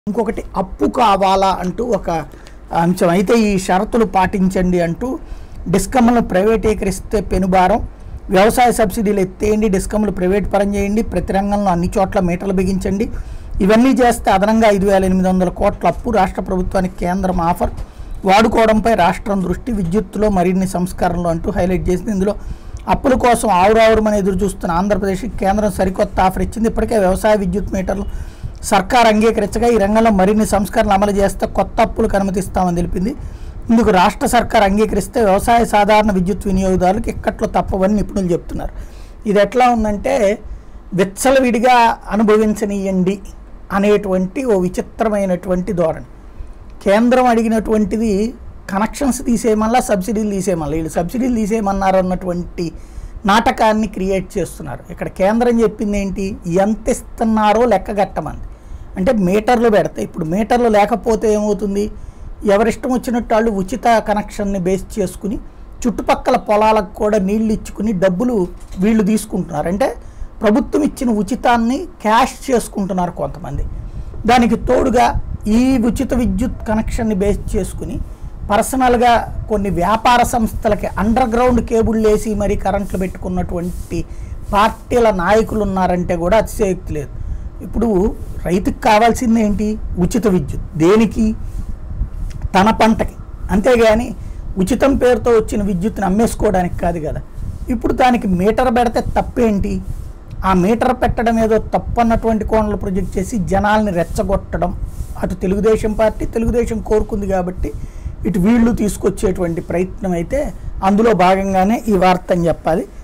ఇంకొకటి అప్పు కావాలా అంటూ ఒక అంశం అయితే ఈ షరతులు పాటించండి అంటూ డిస్కమ్లను ప్రైవేటీకరిస్తే పెనుభారం వ్యవసాయ సబ్సిడీలు ఎత్తేయండి డిస్కమ్లు ప్రైవేట్ పరం చేయండి ప్రతి రంగంలో అన్ని చోట్ల మీటర్లు బిగించండి ఇవన్నీ చేస్తే అదనంగా ఐదు వేల ఎనిమిది వందల కోట్ల అప్పు రాష్ట్ర ప్రభుత్వానికి కేంద్రం ఆఫర్ వాడుకోవడంపై రాష్ట్రం దృష్టి విద్యుత్తులో మరిన్ని సంస్కరణలు అంటూ హైలైట్ చేసింది ఇందులో అప్పుల కోసం ఆవురావురమని ఎదురు చూస్తున్న ఆంధ్రప్రదేశ్కి కేంద్రం సరికొత్త ఆఫర్ ఇచ్చింది ఇప్పటికే వ్యవసాయ విద్యుత్ మీటర్లు సర్కార్ అంగీకరించగా ఈ రంగంలో మరిన్ని సంస్కరణలు అమలు చేస్తే కొత్త అప్పులకు అనుమతిస్తామని తెలిపింది ఇందుకు రాష్ట్ర సర్కార్ అంగీకరిస్తే వ్యవసాయ సాధారణ విద్యుత్ వినియోగదారులకు ఇక్కట్లో తప్పవని నిపుణులు చెప్తున్నారు ఇది ఎట్లా ఉందంటే విచ్చలవిడిగా అనుభవించనీయండి అనేటువంటి ఓ విచిత్రమైనటువంటి ధోరణి కేంద్రం అడిగినటువంటిది కనెక్షన్స్ తీసేయమల్లా సబ్సిడీలు తీసేయమల్లా వీళ్ళు సబ్సిడీలు తీసేయమన్నారు అన్నటువంటి నాటకాన్ని క్రియేట్ చేస్తున్నారు ఇక్కడ కేంద్రం చెప్పింది ఏంటి ఎంత ఇస్తున్నారో లెక్క కట్టమంది అంటే మీటర్లు పెడతాయి ఇప్పుడు మీటర్లు లేకపోతే ఏమవుతుంది ఎవరిష్టం వచ్చినట్టు వాళ్ళు ఉచిత కనెక్షన్ని బేస్ చేసుకుని చుట్టుపక్కల పొలాలకు కూడా నీళ్లు ఇచ్చుకుని డబ్బులు వీళ్ళు తీసుకుంటున్నారు అంటే ప్రభుత్వం ఇచ్చిన ఉచితాన్ని క్యాష్ చేసుకుంటున్నారు కొంతమంది దానికి తోడుగా ఈ ఉచిత విద్యుత్ కనెక్షన్ని బేస్ చేసుకుని పర్సనల్గా కొన్ని వ్యాపార సంస్థలకి అండర్ గ్రౌండ్ కేబుల్ వేసి మరీ కరెంట్లు పెట్టుకున్నటువంటి పార్టీల నాయకులు ఉన్నారంటే కూడా అతిశయోక్తి లేదు ఇప్పుడు రైతుకు కావాల్సింది ఏంటి ఉచిత విద్యుత్ దేనికి తన పంటకి అంతేగాని ఉచితం పేరుతో వచ్చిన విద్యుత్తుని అమ్మేసుకోవడానికి కాదు కదా ఇప్పుడు దానికి మీటర్ పెడితే తప్పేంటి ఆ మీటర్ పెట్టడం ఏదో తప్పన్నటువంటి కోణంలో ప్రొజెక్ట్ చేసి జనాల్ని రెచ్చగొట్టడం అటు తెలుగుదేశం పార్టీ తెలుగుదేశం కోరుకుంది కాబట్టి ఇటు వీళ్ళు తీసుకొచ్చేటువంటి ప్రయత్నం అయితే అందులో భాగంగానే ఈ వార్త అని చెప్పాలి